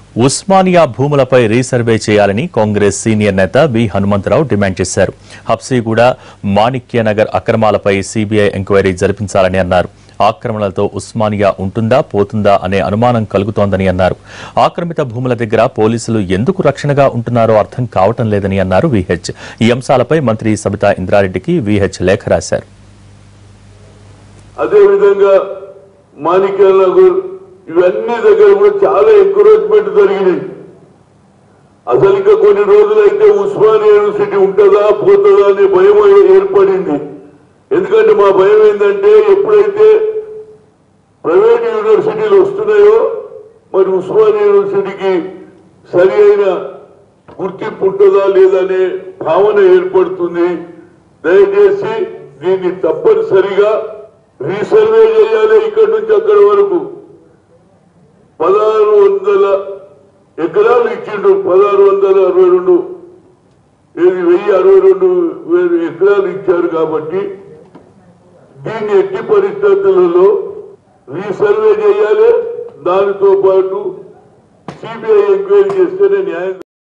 ఉస్మానియా భూములపై రీసర్వే చేయాలని కాంగ్రెస్ సీనియర్ నేత వి హనుమంతరావు డిమాండ్ చేశారు హబ్సీగూడ మాణిక్యనగర్ అక్రమాలపై సీబీఐ ఎంక్వైరీ జరిపించాలని అన్నారు ఆక్రమణలతో ఉస్మానియా ఉంటుందా పోతుందా అనే అనుమానం కలుగుతోందని అన్నారు ఆక్రమిత భూముల దగ్గర పోలీసులు ఎందుకు రక్షణగా ఉంటున్నారో అర్థం కావటం లేదని అన్నారు విహెచ్ ఈ అంశాలపై మంత్రి సబితా ఇంద్రారెడ్డికి విహెచ్ లేఖ రాశారు అదేవిధంగా మాణిక్యాల నగర్ ఇవన్నీ దగ్గర కూడా చాలా ఎంకరేజ్మెంట్ జరిగినాయి అసలు ఇంకా కొన్ని రోజులైతే ఉస్మానియా యూనివర్సిటీ ఉంటుందా పోతుందా అనే భయం ఏర్పడింది ఎందుకంటే మా భయం ఏంటంటే ఎప్పుడైతే ప్రైవేట్ యూనివర్సిటీలు వస్తున్నాయో మరి ఉస్మానియా యూనివర్సిటీకి సరి అయిన గుర్తింపు ఉంటుందా లేదనే భావన ఏర్పడుతుంది దయచేసి దీన్ని తప్పనిసరిగా రీసర్వే చేయాలి ఇక్కడి నుంచి అక్కడి వరకు పదహారు వందల ఎకరాలు ఇచ్చిండు పదహారు వందల అరవై రెండు ఇది వెయ్యి అరవై రెండు వేలు ఎకరాలు ఇచ్చారు కాబట్టి దీన్ని ఎట్టి పరిస్థితులలో రీసర్వే చేయాలి దానితో పాటు సిబిఐ ఎంక్వైరీ చేస్తేనే న్యాయం